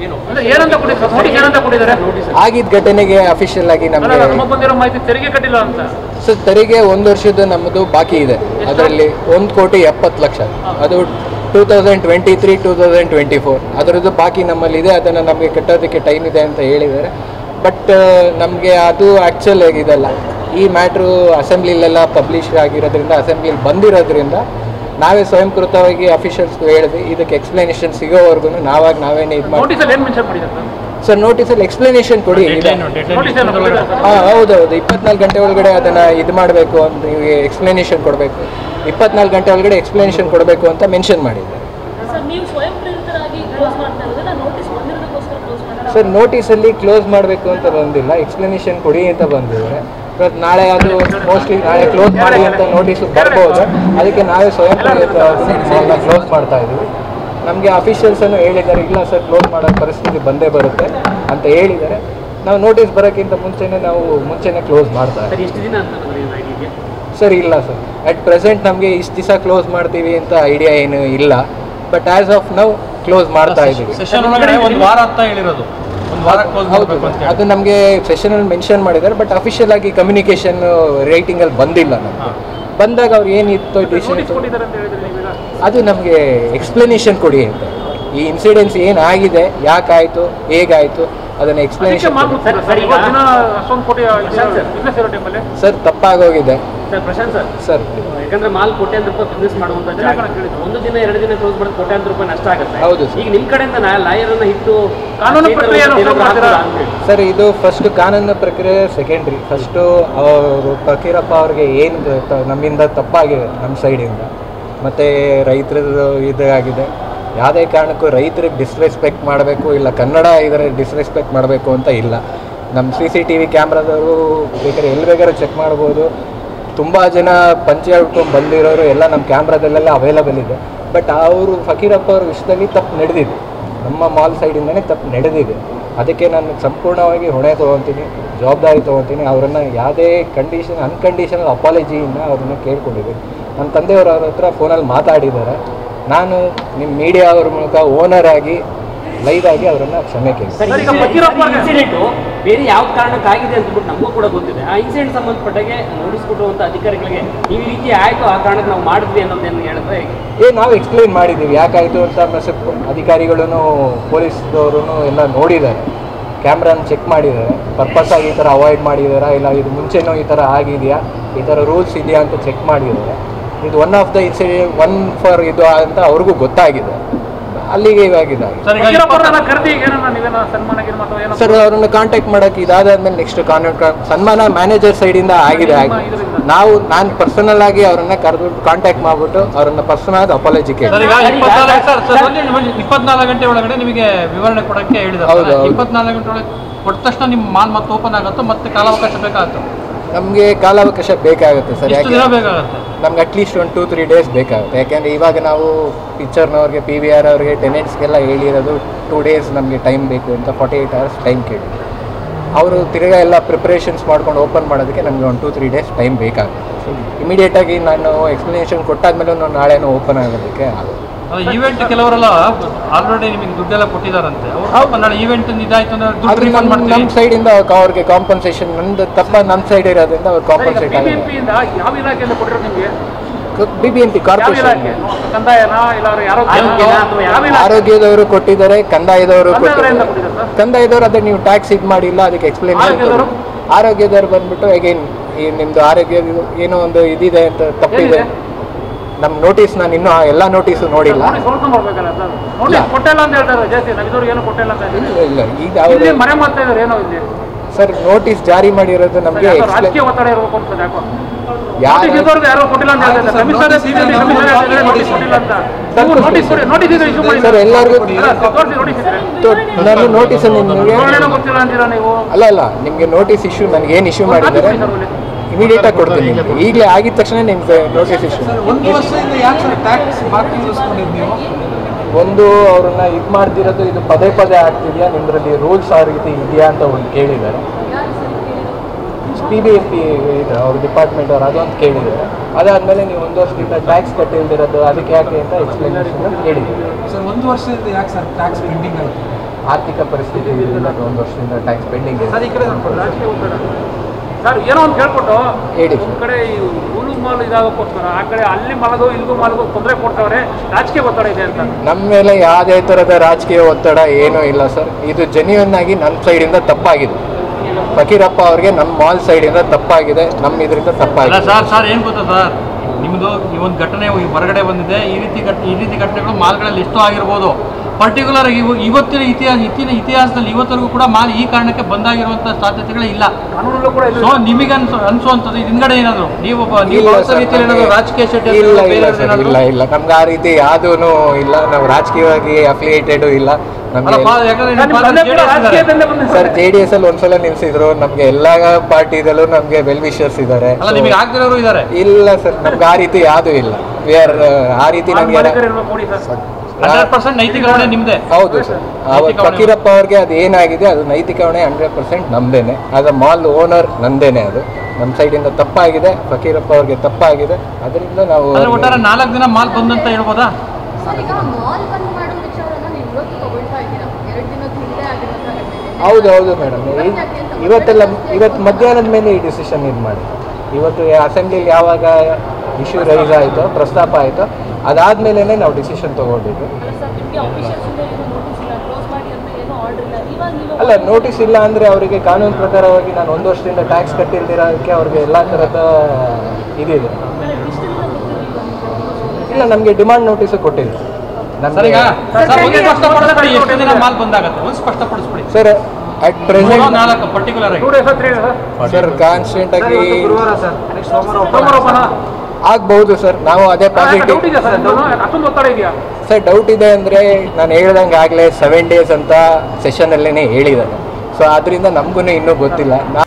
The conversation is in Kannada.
ಅಂದ್ರೆ ಏನಂತ ಕೊಟ್ಟಿದ್ದಾರೆ ನೋಟಿಸ್ ಏನಂತ ಕೊಟ್ಟಿದ್ದಾರೆ ಆಗಿದ್ದ ಘಟನೆಗೆ ಅಫಿಷಿಯಲ್ ಆಗಿ ಅಲ್ಲ ನಮಗೆ ನಮಗೆ ಬಂದಿರೋ ಮಾಹಿತಿ ತೆರಿಗೆ ಕಟ್ಟಿಲ್ಲ ಅಂತ ಸೊ ತೆರಿಗೆ ಒಂದು ವರ್ಷದ ನಮ್ಮದು ಬಾಕಿ ಇದೆ ಅದರಲ್ಲಿ ಒಂದು ಕೋಟಿ ಎಪ್ಪತ್ತು ಲಕ್ಷ ಅದು two thousand twenty three two thousand twenty four ಅದರದ್ದು ಬಾಕಿ ನಮ್ಮಲ್ಲಿದೆ ಅದನ್ನು ನಮಗೆ ಕಟ್ಟೋದಕ್ಕೆ ಟೈಮ್ ಇದೆ ಅಂತ ಹೇಳಿದ್ದಾರೆ ಬಟ್ ನಮಗೆ ಅದು ಆ್ಯಕ್ಚುಲ್ ಇದಲ್ಲ ಈ ಮ್ಯಾಟ್ರು ಅಸೆಂಬ್ಲಿಲೆಲ್ಲ ಪಬ್ಲಿಷ್ ಆಗಿರೋದ್ರಿಂದ ಅಸೆಂಬ್ಲಿಲಿ ಬಂದಿರೋದ್ರಿಂದ ನಾವೇ ಸ್ವಯಂಕೃತವಾಗಿ ಅಫಿಷಿಯಲ್ಸ್ ಹೇಳಿದ್ವಿ ಇದಕ್ಕೆ ಎಕ್ಸ್ಪ್ಲನೇಷನ್ ಸಿಗೋವರೆಗೂ ನಾವಾಗ ನಾವೇನೇ ಇದು ಮಾಡಿ ನೋಟಿಸಲ್ಲಿ ಏನು ಮೆನ್ಷನ್ ಮಾಡಿದ್ದಾರೆ ಸರ್ ಸರ್ ನೋಟಿಸಲ್ಲಿ ಎಕ್ಸ್ಪ್ಲನೇಷನ್ ಕೊಡಿ ಇದೆ ನೋಟಿಸ್ ಏನು ಕೊಟ್ಟಿದ್ದಾರೆ ಸರ್? ಹಾಂ ಹೌದೌದು ಇಪ್ಪತ್ನಾಲ್ಕು ಗಂಟೆ ಒಳಗಡೆ ಅದನ್ನು ಇದು ಮಾಡಬೇಕು ಅಂತ ಎಕ್ಸ್ಪ್ಲನೇಷನ್ ಕೊಡಬೇಕು ಇಪ್ಪತ್ನಾಲ್ಕು ಗಂಟೆ ಒಳಗಡೆ ಎಕ್ಸ್ಪ್ಲನೇಷನ್ ಕೊಡಬೇಕು ಅಂತ ಮೆನ್ಷನ್ ಮಾಡಿದ್ದಾರೆ ಸರ್ ನೀವು ಸ್ವಯಂ ಪ್ರೇರಿತರಾಗಿ ಕ್ಲೋಸ್ ಮಾಡ್ತಾ ಇರೋದನ್ನ ನೋಟಿಸ್ ಬಂದಿರೋದಕ್ಕೋಸ್ಕರ ಕ್ಲೋಸ್ ಮಾಡ್ತಾ ಸರ್ ನೋಟಿಸಲ್ಲಿ ಕ್ಲೋಸ್ ಮಾಡಬೇಕು ಅಂತ ಬಂದಿಲ್ಲ ಎಕ್ಸ್ಪ್ಲನೇಷನ್ ಕೊಡಿ ಅಂತ ಬಂದಿದ್ದಾರೆ ಬಟ್ ನಾಳೆ ಅದು ಮೋಸ್ಟ್ಲಿ ನಾಳೆ ಕ್ಲೋಸ್ ಮಾಡಿ ಅಂತ ನೋಟಿಸ್ ಬರ್ಬೋದು ಅದಕ್ಕೆ ನಾವೇ ಸ್ವಯಂ ಕ್ಲೋಸ್ ಮಾಡ್ತಾ ಇದ್ದೀವಿ ನಮಗೆ ಅಫಿಷಿಯಲ್ಸನ್ನು ಹೇಳಿದ್ದಾರೆ ಇಲ್ಲ ಸರ್ ಕ್ಲೋಸ್ ಮಾಡೋ ಪರಿಸ್ಥಿತಿ ಬಂದೇ ಬರುತ್ತೆ ಅಂತ ಹೇಳಿದ್ದಾರೆ ನಾವು ನೋಟಿಸ್ ಬರೋಕ್ಕಿಂತ ಮುಂಚೆನೇ ನಾವು ಮುಂಚೆನೇ ಕ್ಲೋಸ್ ಮಾಡ್ತಾ ಇದ್ದೀವಿ ಎಷ್ಟು ದಿನ ಅಂತ ಐಡಿಗೆ ಸರ್ ಇಲ್ಲ ಸರ್ ಅಟ್ ಪ್ರೆಸೆಂಟ್ ನಮಗೆ ಇಷ್ಟು ದಿವಸ ಕ್ಲೋಸ್ ಮಾಡ್ತೀವಿ ಅಂತ ಐಡಿಯಾ ಏನು ಇಲ್ಲ ಬಟ್ ಆ್ಯಸ್ ಆಫ್ ನಾವು ಕ್ಲೋಸ್ ಮಾಡ್ತಾ ಇದ್ದೀವಿ ಸೆಷನ್ ಒಳಗಡೆ ಒಂದು ವಾರ ಅಂತ ಹೇಳಿರೋದು ಒಂದು ವಾರ ಕ್ಲೋಸ್ ಹೌದು ಮಾಡಬೇಕು ಅಂತ ಹೇಳಿ ಅದು ನಮಗೆ ಸೆಷನಲ್ಲಿ ಮೆನ್ಷನ್ ಮಾಡಿದ್ದಾರೆ ಬಟ್ ಅಫಿಷಿಯಲ್ ಆಗಿ ಕಮ್ಯುನಿಕೇಶನ್ ರೈಟಿಂಗಲ್ಲಿ ಬಂದಿಲ್ಲ ನಮಗೆ ಬಂದಾಗ ಅವ್ರು ಏನಿತ್ತು ಡಿಸಿಷನ್ ನೋಟಿಸ್ ಕೊಟ್ಟಿದ್ದಾರೆ ಅಂತ ಹೇಳಿದ್ರೆ ನೀವೀಗ ಅದು ನಮಗೆ ಎಕ್ಸ್ಪ್ಲನೇಷನ್ ಕೊಡಿ ಅಂತ ಈ ಇನ್ಸಿಡೆನ್ಸ್ ಏನಾಗಿದೆ ಯಾಕಾಯಿತು ಹೇಗಾಯಿತು ಅದನ್ನು ಅದಕ್ಕೆ ಎಕ್ಸ್ಪ್ಲನೇಷನ್ ಮಾಡ್ಬಿಡ್ತಾರೆ ಸರ್ ಇವತ್ತು ದಿನ ಅಷ್ಟೊಂದು ಕೋಟಿ ಬಿಸ್ನೆಸ್ ಇರೋ ಟೈಮಲ್ಲಿ ಸರ್ ತಪ್ಪಾಗೋಗಿದೆ ಸರ್ ಪ್ರಶಾಂತ್ ಸರ್ ಸರ್ ಯಾಕಂದ್ರೆ ಮಾಲ್ ಕೋಟ್ಯಾಂತರ ರೂಪಾಯಿ ಬಿಸ್ನೆಸ್ ಮಾಡುವಂತ ಅದನ್ನೇ ಜಾಗ. ಕಣೋ ಕೇಳಿದ್ದು. ಒಂದು ದಿನ ಎರಡು ದಿನ ಕ್ಲೋಸ್ ಮಾಡಿದ್ರೆ ಕೋಟ್ಯಾಂತರ ರೂಪಾಯಿ ನಷ್ಟ ಆಗುತ್ತೆ ಹೌದು ಸರ್. ಈಗ ನಿಮ್ ಕಡೆಯಿಂದ ಲಾಯರ್ ಅನ್ನ ಇಟ್ಟು ಕಾನೂನು ಕೇಂದ್ರ ಪ್ರಕ್ರಿಯೆಯನ್ನು ಏನಾದ್ರು ಮಾಡ್ತೀರಾ? ಹಾಕ್ತೀರಾ ಅಂತ ಹೇಳಿ. ಸರ್ ಇದು ಫಸ್ಟ್ ಕಾನೂನು ಪ್ರಕ್ರಿಯೆ ಸೆಕೆಂಡ್ರಿ ಫಸ್ಟು ಅವರು ಫಕೀರಪ್ಪ ಅವ್ರಿಗೆ ಏನು ನಮ್ಮಿಂದ ತಪ್ಪಾಗಿದೆ ನಮ್ಮ ಸೈಡಿಂದ ಮತ್ತು ರೈತರದ್ದು ಇದಾಗಿದೆ ಯಾವುದೇ ಕಾರಣಕ್ಕೂ ರೈತರಿಗೆ ಡಿಸ್ರೆಸ್ಪೆಕ್ಟ್ ಮಾಡಬೇಕು ಇಲ್ಲ ಕನ್ನಡ ಇದರ ಡಿಸ್ರೆಸ್ಪೆಕ್ಟ್ ಮಾಡಬೇಕು ಅಂತ ಇಲ್ಲ ನಮ್ಮ ಸಿ ಸಿ ಟಿ ವಿ ಕ್ಯಾಮ್ರಾದವರು ಬೇಕಾದ್ರೆ ಎಲ್ಲಿ ಬೇಕಾದ್ರೂ ಚೆಕ್ ಮಾಡ್ಬೋದು ತುಂಬ ಜನ ಪಂಚೆ ಹಿಡ್ಕೊಂಡು ಬಂದಿರೋರು ಎಲ್ಲ ನಮ್ಮ ಕ್ಯಾಮ್ರಾದಲ್ಲೆಲ್ಲ ಅವೈಲಬಲ್ ಇದೆ ಬಟ್ ಅವರು ಫಕೀರಪ್ಪ ಅವ್ರ ವಿಷಯದಲ್ಲಿ ತಪ್ಪು ನಡೆದಿದೆ ನಮ್ಮ ಮಾಲ್ ಸೈಡಿಂದನೇ ತಪ್ಪು ನಡೆದಿದೆ ಅದಕ್ಕೆ ನಾನು ಸಂಪೂರ್ಣವಾಗಿ ಹೊಣೆ ತೊಗೊತೀನಿ ಜವಾಬ್ದಾರಿ ತೊಗೊತೀನಿ ಅವರನ್ನು ಯಾವುದೇ ಕಂಡೀಷನ್ ಅನ್ಕಂಡೀಷನಲ್ ಅಪಾಲಜಿಯಿಂದ ಅವ್ರನ್ನ ಕೇಳ್ಕೊಂಡಿದ್ದೀನಿ ನನ್ನ ತಂದೆಯವರು ಅವ್ರ ಹತ್ರ ಫೋನಲ್ಲಿ ಮಾತಾಡಿದ್ದಾರೆ ನಾನು ನಿಮ್ಮ ಮೀಡಿಯಾ ಅವ್ರ ಮೂಲಕ ಓನರ್ ಆಗಿ ಲೈವ್ ಆಗಿ ಅವರನ್ನು ಕ್ಷಮೆ ಕೇಳಿ ಸರ್ ಸರ್, ಈಗ ಫಕೀರಪ್ಪ ಅವ್ರಿಗೆ- ಇನ್ಸಿಡೆಂಟ್ ಬೇರೆ ಯಾವ ಕಾರಣಕ್ಕಾಗಿದೆ ಅಂತ ಬಿಟ್ಟು ನಮಗೂ ಕೂಡ ಗೊತ್ತಿದೆ ಆ ಇನ್ಸಿಡೆಂಟ್ ಸಂಬಂಧಪಟ್ಟಾಗೆ ನೋಟಿಸ್ ಕೊಟ್ಟುವಂತ ಅಧಿಕಾರಿಗಳಿಗೆ ನೀವು ಈ ರೀತಿ ಆಯ್ತು ಆ ಕಾರಣಕ್ಕೆ ನಾವು ಮಾಡಿದ್ವಿ ಅನ್ನೋದನ್ನು ಹೇಳಿದ್ರೆ ಹೇಗೆ ಏ ನಾವು ಎಕ್ಸ್ಪ್ಲೈನ್ ಮಾಡಿದ್ದೀವಿ ಯಾಕಾಯಿತು ಅಂತ ಮತ್ತೆ ಅಧಿಕಾರಿಗಳೂ ಪೊಲೀಸ್ದವರು ಎಲ್ಲ ನೋಡಿದ್ದಾರೆ ಕ್ಯಾಮ್ರಾನ ಚೆಕ್ ಮಾಡಿದ್ದಾರೆ ಪರ್ಪಸ್ ಆಗಿ ಈ ಥರ ಅವಾಯ್ಡ್ ಮಾಡಿದಾರಾ ಇಲ್ಲ ಇದು ಮುಂಚೆನೂ ಈ ಥರ ಆಗಿದೆಯಾ ಈ ಥರ ರೂಲ್ಸ್ ಇದೆಯಾ ಅಂತ ಚೆಕ್ ಮಾಡಿದ್ದಾರೆ ಇದು one of the incident one for ಇದು ಅಂತ ಅವ್ರಿಗೂ ಗೊತ್ತಾಗಿದೆ ಅಲ್ಲಿಗೆ ಇವಾಗಿದೆ ಸರ್ ಈಗ ಫಕೀರಪ್ಪ ಅವ್ರನ್ನ ಕರೆದಿ ಏನನ್ನ ನೀವೇನೋ ಸನ್ಮಾನ ಗಿನ್ಮಾನ ಅಥವಾ ಏನೋ ಸರ್ ಅವ್ರನ್ನ ಕಾಂಟ್ಯಾಕ್ಟ್ ಮಾಡೋಕೆ ಇದಾದ್ಮೇಲೆ ನೆಕ್ಸ್ಟ್ ಸನ್ಮಾನ ಮ್ಯಾನೇಜರ್ ಸೈಡಿಂದ ಆಗಿದೆ ಆಗಿದೆ ನಾವು ನಾನು ಪರ್ಸನಲ್ ಆಗಿ ಅವರನ್ನ ಕರೆದು ಕಾಂಟ್ಯಾಕ್ಟ್ ಮಾಡ್ಬಿಟ್ಟು ಅವರನ್ನ ಪರ್ಸನಲ್ ಅಪಾಲಜಿ ಕೇಳಿ ಸರ್ ಈಗ ಇಪ್ಪತ್ನಾಲ್ಕು ಸರ್ ಸರ್ ಒಂದು ನಿಮಿಷ, ಇಪ್ಪತ್ನಾಲ್ಕು ಗಂಟೆ ಒಳಗಡೆ ನಿಮಗೆ ವಿವರಣೆ ಕೊಡಕ್ಕೆ ಹೌದು, ಹೇಳಿದ್ದಾರೆ ಹೌದು. ಇಪ್ಪತ್ನಾಲ್ಕು ಗಂಟೆ ಒಳಗೆ ಕೊಟ್ಟ ತಕ್ಷಣ ನಿಮ್ಮ ಮಾಲ್ ಮತ್ತೆ ಓಪನ್ ಆಗುತ್ತೋ ಮತ್ತೆ ಕಾಲಾವಕಾಶ ಬೇಕಾಗುತ್ತೆ ನಮಗೆ ಕಾಲಾವಕಾಶ ಬೇಕಾಗುತ್ತೆ ಸರ್ ಎಷ್ಟು ಯಾಕೆ ದಿನ ಬೇಕಾಗುತ್ತೆ ನಮ್ಗೆ ಅಟ್ಲೀಸ್ಟ್ ಒಂದು ಟೂ ತ್ರೀ ಡೇಸ್ ಬೇಕಾಗುತ್ತೆ ಯಾಕೆಂದರೆ ಇವಾಗ ನಾವು ಪಿಕ್ಚರ್ನವ್ರಿಗೆ ಪಿ ವಿ ಆರ್ ಅವ್ರಿಗೆ ಟೆನೆಂಟ್ಸ್ಗೆಲ್ಲ ಹೇಳಿರೋದು ಟೂ ಡೇಸ್ ನಮಗೆ ಟೈಮ್ ಬೇಕು ಅಂತ ಫಾರ್ಟಿ ಏಯ್ಟ್ ಅವರ್ಸ್ ಟೈಮ್ ಕೇಳಿ ಅವರು ತಿರ್ಗಾ ಎಲ್ಲ ಪ್ರಿಪ್ರೇಷನ್ಸ್ ಮಾಡ್ಕೊಂಡು ಓಪನ್ ಮಾಡೋದಕ್ಕೆ ನಮಗೆ ಒಂದು ಟೂ ತ್ರೀ ಡೇಸ್ ಟೈಮ್ ಬೇಕಾಗುತ್ತೆ ಇಮಿಡಿಯೇಟಾಗಿ ನಾನು ಎಕ್ಸ್ಪ್ಲನೇಷನ್ ಕೊಟ್ಟಾದ್ಮೇಲೆ ನಾನು ನಾಳೆನೂ ಓಪನ್ ಆಗೋದಕ್ಕೆ ಆಗುತ್ತೆ ಈವೆಂಟ್ ಕೆಲವರೆಲ್ಲ ಆಲ್ರೆಡಿ ನಿಮಗೆ ದುಡ್ಡೆಲ್ಲ ಕೊಟ್ಟಿದ್ದಾರಂತೆ ಅವ್ರು ನಾಳೆ ಈವೆಂಟ್ ಇದಾಯ್ತು ಅಂದ್ರೆ ದುಡ್ಡು ಅದು ರಿಫಂಡ್ ನಮ್ಮ ನಮ್ಮ ಮಾಡ್ತೀವಿ ಸೈಡಿಂದ ಅವ್ರಿಗೆ ಕಾಂಪನ್ಸೇಷನ್ ನಂದು ತಪ್ಪ ನಮ್ಮ ಸೈಡ್ ಇರೋದ್ರಿಂದ ಅವ್ರು ಸರ್, ಈಗ ಕಾಂಪನ್ಸೇಟ್ ಆಗಿದೆ ಬಿಬಿಎಂಪಿಯಿಂದ ಯಾವ ಇಲಾಖೆಯಿಂದ ಕೊಟ್ಟಿರೋ ನಿಮಗೆ ಬಿ ಬಿ ಎಂ ಪಿ ಯಾವ ಕಾರ್ಪೊರೇಷನ್ ಇಲಾಖೆ ಕಂದಾಯನ ಇಲ್ಲ ಯಾರೋ ಆರೋಗ್ಯನಾ ಅಥವಾ ಯಾವ ಇಲಾಖೆ ಆರೋಗ್ಯದವರು ಕೊಟ್ಟಿದ್ದಾರೆ ಕಂದಾಯದವರು ಕಂದಾಯವರಿಂದ ಕೊಟ್ಟಿದ್ದಾರೆ ಕೊಟ್ಟಿದ್ದಾರೆ ಸರ್ ಕಂದಾಯದವರು ಅದೇ ನೀವು ಟ್ಯಾಕ್ಸ್ ಇದು ಮಾಡಿಲ್ಲ ಅದಕ್ಕೆ ಎಕ್ಸ್ಪ್ಲೇನ್ ಆರೋಗ್ಯದವರು? ಆರೋಗ್ಯದವ್ರು ಬಂದ್ಬಿಟ್ಟು ಅಗೇನ್ ಈ ನಿಮ್ದು ಆರೋಗ್ಯ ಏನೋ ಒಂದು ಇದಿದೆ ಅಂತ ತಪ್ಪಿದೆ ಏನಿದೆ? ನಮ್ಮ ನೋಟಿಸ್ ನಾನು ಇನ್ನೂ ಆ ಎಲ್ಲ ನೋಟಿಸು ನೋಡಿಲ್ಲ ನೋಟಿಸ್ ಹೊಡ್ಕೊಂಡ್ ಬರ್ಬೇಕಲ್ಲ ಸರ್ ನೋಟಿಸ್ ಕೊಟ್ಟಿಲ್ಲ ಅಂತ ಹೇಳ್ತಾರೆ ಜಾಸ್ತಿ ನಾವು ಇದುವರೆಗೆ ಏನು ಕೊಟ್ಟಿಲ್ಲ ಅಂತ ಇಲ್ಲ ಹೇಳಿದ್ರೆ ಇಲ್ಲ ಈಗ ಇಲ್ಲಿ ಅವರು ಮರೆ ಮಾಡ್ತಾ ಇದಾರೆ ಏನೋ ಇಲ್ಲಿ ಸರ್ ನೋಟಿಸ್ ಜಾರಿ ಮಾಡಿರೋದು ನಮಗೆ ಯಾಕೋ ಎಕ್ಸ್ಪ್ಲೇನ್ ರಾಜಕೀಯ ಒತ್ತಡ ಇರಬೇಕು ಅಂತ ಯಾಕೋ ಯಾರು ನೋಟಿಸ್ ಇದ್ದವ್ರಿಗೆ ಯಾರೋ ಕೊಟ್ಟಿಲ್ಲ ಅಂತ ಹೇಳ್ತಾರೆ ಕಮಿಷನರ್ ಸಿಬಿಐ ಕಮಿಷನರ್ ಹೇಳ್ತಿದ್ದಾರೆ ನೋಟಿಸ್ ಕೊಟ್ಟಿಲ್ಲ ಅಂತ ನೀವು ನೋಟಿಸ್ ಕೊಡಿ ನೋಟಿಸ್ ಇದೆ ಇಶ್ಯೂ ಮಾಡಿ ಸರ್ ಎಲ್ಲರಿಗೂ ತೋರಿಸಿ ನೋಟಿಸ್ ಇದ್ರೆ ನಾನು ನೋಟಿಸ್ ನಿಮಗೆ ವಿವರಣೆನೂ ಗೊತ್ತಿಲ್ಲ ಅಂತೀರಾ ನೀವು ಅಲ್ಲ ಅಲ್ಲ ನಿಮಗೆ ನೋಟಿಸ್ ಇಶ್ಯೂ ನನಗೆ ಏನು ಇಶ್ಯೂ ಮಾಡಿದ್ದಾರೆ ಹಾಕಿ ಸರ್ ಅಲ್ಲಿ. ಇಮಿಡಿಯೇಟ್ ಆಗಿ ಕೊಡ್ತೀನಿ ನಿಮಗೆ ಈಗಲೇ ಆಗಿದ ತಕ್ಷಣ ನಿಮ್ಗೆ ನೋಟಿಸ್ ಇಶ್ಯೂ ಒಂದು ವರ್ಷದಿಂದ ಯಾಕೆ ಸರ್ ಟ್ಯಾಕ್ಸ್ ಬಾಕಿ ಉಳಿಸ್ಕೊಂಡಿದ್ದು ನೀವು ಒಂದು ಅವ್ರನ್ನ ಇದು ಮಾಡ್ತಿರೋದು ಇದು ಪದೇ ಪದೇ ಆಗ್ತಿದೆಯಾ ನಿಮ್ಮದ್ರಲ್ಲಿ ರೂಲ್ಸ್ ಆ ರೀತಿ ಇದೆಯಾ ಅಂತ ಒಂದು ಕೇಳಿದ್ದಾರೆ ಪಿ ಬಿ ಎಂ ಪಿ ಇದೆ ಅವ್ರ ಡಿಪಾರ್ಟ್ಮೆಂಟ್ ಅವ್ರು ಅದೊಂದು ಕೇಳಿದ್ದಾರೆ ಅದಾದಮೇಲೆ ನೀವು ಒಂದು ವರ್ಷದಿಂದ ಟ್ಯಾಕ್ಸ್ ಕಟ್ಟಿಲ್ದಿರೋದು ಅದಕ್ಕೆ ಯಾಕೆ ಅಂತ ಎಕ್ಸ್ಪ್ಲನೇಷನ್ ಕೇಳಿದ್ದೀವಿ ಸರ್ ಒಂದು ವರ್ಷದಿಂದ ಯಾಕೆ ಸರ್ ಟ್ಯಾಕ್ಸ್ ಪೆಂಡಿಂಗ್ ಆಯಿತು ಆರ್ಥಿಕ ಪರಿಸ್ಥಿತಿ ಇಲ್ಲ ಒಂದು ವರ್ಷದಿಂದ ಟ್ಯಾಕ್ಸ್ ಪೆಂಡಿಂಗ್ ಇದೆ ಸರ್ ಈ ಕಡೆ ನೋಡ್ಕೊಳ್ಳಿ. ರಾಜಕೀಯ ಒತ್ತಡ ಸರ್ ಏನೋ ಒಂದು ಹೇಳ್ಕೊಟ್ಟು ಹೇಳಿ ಒಂದ್ ಕಡೆ ಈ ಹುಲು ಮಾಲ್ ಇದಾಗೋಕ್ಕೋಸ್ಕರ ಆ ಕಡೆ ಅಲ್ಲಿ ಮಲಗೋ ಇಲ್ಗೂ ಮಲಗೋ ತೊಂದರೆ ಕೊಡ್ತಾವ್ರೆ ರಾಜಕೀಯ ಒತ್ತಡ ಇದೆ ಅಂತ ನಮ್ಮ ಮೇಲೆ ಯಾವುದೇ ಥರದ ರಾಜಕೀಯ ಒತ್ತಡ ಏನೂ ಇಲ್ಲ ಸರ್ ಇದು ಜೆನ್ಯೂನ್ ಆಗಿ ನನ್ನ ಸೈಡಿಂದ ತಪ್ಪಾಗಿದೆ ಫಕೀರಪ್ಪ ಅವ್ರಿಗೆ ನಮ್ಮ ಮಾಲ್ ಸೈಡಿಂದ ತಪ್ಪಾಗಿದೆ ನಮ್ಮ ಇದರಿಂದ ಅಲ್ಲ ತಪ್ಪಾಗಿದೆ ಸರ್ ಸರ್ ಏನು ಗೊತ್ತಾ ಸರ್ ನಿಮ್ಮದು ಈ ಒಂದು ಘಟನೆ ಈ ಹೊರಗಡೆ ಬಂದಿದೆ ಈ ರೀತಿ ಘಟ ಈ ರೀತಿ ಘಟನೆಗಳು ಮಾಲ್ಗಳಲ್ಲಿ ಎಷ್ಟೋ ಆಗಿರ್ಬೋದು ಪರ್ಟಿಕ್ಯುಲರ್ ಆಗಿ ಇವ- ಇವತ್ತಿನ ಇತಿಹಾಸ ಇತ್ತಿನ ಇತಿಹಾಸದಲ್ಲಿ ಇವತ್ತರೆಗೂ ಕೂಡ ಮಾಲ್ ಈ ಕಾರಣಕ್ಕೆ ಬಂದಾಗಿರುವಂಥ ಸಾಧ್ಯತೆಗಳೇ ಇಲ್ಲ ಕಾನೂನಲ್ಲೂ ಕೂಡ ಸೊ ನಿಮಗೆ ಅನ್ಸೋ ಅನ್ಸುವಂಥದ್ದು ಹಿಂದ್ಗಡೆ ಏನಾದ್ರು ನೀವು ಒಬ್ಬ ನೀವು ಇಲ್ಲ ಭಾರತ ಸರ್, ರೀತಿಯಲ್ಲಿ ಏನಾದ್ರು ನಮ್ಗೆ- ರಾಜಕೀಯ ಶೆಟ್ಟಿ ಇಲ್ಲ ಇಲ್ಲ ಬೇರೆ ಸರ್ ಏನಾದ್ರು ಇಲ್ಲ ಇಲ್ಲ ನಮ್ಗೆ ಆ ರೀತಿ ಯಾವುದೂ ಇಲ್ಲ ನಾವು ರಾಜಕೀಯವಾಗಿ ಅಫಿಲಿಯೇಟೆಡ್ ಇಲ್ಲ ಅಲ್ಲ ನಮಗೆ ಪಾ- ಯಾಕಂದ್ರೆ ನಿಮ್ಮ ನಿಮ್ಮ father ತಂದೆ ಕೂಡ JDS ಇದ್ದಾರೆ. ರಾಜಕೀಯದಿಂದ ಬಂದಿದ್ದಾರೆ. ಸರ್ ಜೆ ಡಿ ಎಸ್ ಅಲ್ಲಿ ಒಂದ್ಸಲ ನಿಲ್ಸಿದ್ರು ನಮ್ಗೆ ಎಲ್ಲಾ ಪಾರ್ಟಿದಲ್ಲೂ ನಮ್ಗೆ ವೆಲ್ ವಿಶರ್ಸ್ ಇದ್ದಾರೆ ಅಲ್ಲ ನಿಮಗೆ ಆಗ್ದಿರೋರು ಇದ್ದಾರೆ ಇಲ್ಲ ಸರ್ ನಮ್ಗೆ ಆ ರೀತಿ ಯಾವ್ದು ಇಲ್ಲ ವಿ ಆರ್ ಆ ರೀತಿ ನಮ್ಗೆ ಮಾಲೀಕರು ಇರ್ಬೇಕು ನೋಡಿ ಸರ್ ಹಂಡ್ರೆಡ್ ಪರ್ಸೆಂಟ್ ನೈತಿಕ ಹೊಣೆ ನಿಮ್ದೆ ಹೌದು ಸರ್ ಅವತ್ತು ಫಕೀರಪ್ಪ ಅವ್ರಿಗೆ ಅದು ಏನಾಗಿದೆ ಅದು ನೈತಿಕ ಹೊಣೆ ಹಂಡ್ರೆಡ್ ಪರ್ಸೆಂಟ್ ನಮ್ದೇನೆ ಆಸ್ ಅ ಮಾಲ್ ಓನರ್ ನಂದೇನೆ ಅದು ನಮ್ಮ ಸೈಡಿಂದ ತಪ್ಪಾಗಿದೆ ಫಕೀರಪ್ಪ ಅವ್ರಿಗೆ ತಪ್ಪಾಗಿದೆ ಅದರಿಂದ ನಾವು ಅಂದ್ರೆ ಒಟ್ಟಾರೆ ನಾಲ್ಕು ದಿನ ಮಾಲ್ ಬಂದಂತ ಹೇಳ್ಬೋದಾ ಸರ್ ಈಗ ಮಾಲ್ ಬಂದ್ ಮಾಡೋ ವಿಚಾರನ ನೀವು ಇವತ್ತು ತಗೊಳ್ತಾ ಇದ್ದೀರಾ ಎರಡು ದಿನದ ಹಿಂದೆ ಆಗಿರೋಂಥ ಘಟನೆ ಹೌದು ಹೌದು ಮೇಡಮ್ ಇವತ್ತೆಲ್ಲ ಇವತ್ತು ಮಧ್ಯಾಹ್ನದ ಮೇಲೆ ಈ ಡಿಸಿಷನ್ ಇದು ಮಾಡಿ ಇವತ್ತು ಅಸೆಂಬ್ಲಿಲಿ ಯಾವಾಗ ಇಶ್ಯೂ ರೈಸ್ ಆಯಿತು ಪ್ರಸ್ತಾಪ ಆಯಿತು ಅದಾದ್ಮೇಲೆ ನಾವು ಡಿಸಿಷನ್ ತಗೊಂಡಿದ್ದು ಅಲ್ಲ ಸರ್ ನಿಮಗೆ ಆಫೀಷಿಯಲ್ಸ್ ಇಂದ ಏನು ನೋಟಿಸ್ ಇಲ್ಲ ಕ್ಲೋಸ್ ಮಾಡಿ ಅಂತ ಏನೂ ಆರ್ಡರ್ ಇಲ್ಲ ಇವಾಗ ನೀವು ಅಲ್ಲ ನೋಟಿಸ್ ಇಲ್ಲ ಅಂದರೆ ಅವರಿಗೆ ಕಾನೂನು ಪ್ರಕಾರವಾಗಿ ನಾನು ಒಂದು ವರ್ಷದಿಂದ ಟ್ಯಾಕ್ಸ್ ಕಟ್ಟಿಲ್ದಿರೋದಕ್ಕೆ ಅವ್ರಿಗೆ ಎಲ್ಲ ಥರದ ಇದಿದೆ ಇಷ್ಟೆಲ್ಲ ಗೊತ್ತಿರಲಿಲ್ಲ ನಿಮಗೆ ಇಲ್ಲ ನಮಗೆ ಡಿಮಾಂಡ್ ನೋಟಿಸು ಕೊಟ್ಟಿಲ್ಲ ಸರ್ ಈಗ ನಮಗೆ ಸರ್ ಒಂದು ಸ್ಪಷ್ಟಪಡಿಸ್ಬಿಡಿ ಎಷ್ಟು ದಿನ ಮಾಲ್ ಬಂದಾಗತ್ತೆ ಒಂದು ಸ್ಪಷ್ಟಪಡಿಸ್ಬಿಡಿ ಸರ್ ಅಟ್ ಮೂರೋ ಪ್ರೆಸೆಂಟ್ ನಾಲ್ಕು ಪರ್ಟಿಕ್ಯುಲರ್ ಆಗಿ two days three sir constant ಆಗಿ ಇವತ್ತು ಗುರುವಾರ ಸರ್ ನೆಕ್ಸ್ಟ್ ಸೋಮವಾರ open ಸೋಮವಾರ ಓಪನ್ ಆಗ್ಬಹುದು ಸರ್ ನಾವು ಅದೇ ಪಾಸಿಟಿವ್ ಡೌಟ್ ಇದೆ ಸರ್ ಅಷ್ಟೊಂದು ಒತ್ತಡ ಇದೆಯಾ ಸರ್ ಡೌಟ್ ಇದೆ ಅಂದರೆ ನಾನು ಹೇಳ್ದಂಗೆ ಆಗಲೇ ಸೆವೆನ್ ಡೇಸ್ ಅಂತ ಸೆಷನಲ್ಲೇ ಹೇಳಿದ್ದಾರೆ ಸೊ ಅದರಿಂದ ನಮಗೂ ಇನ್ನೂ ಗೊತ್ತಿಲ್ಲ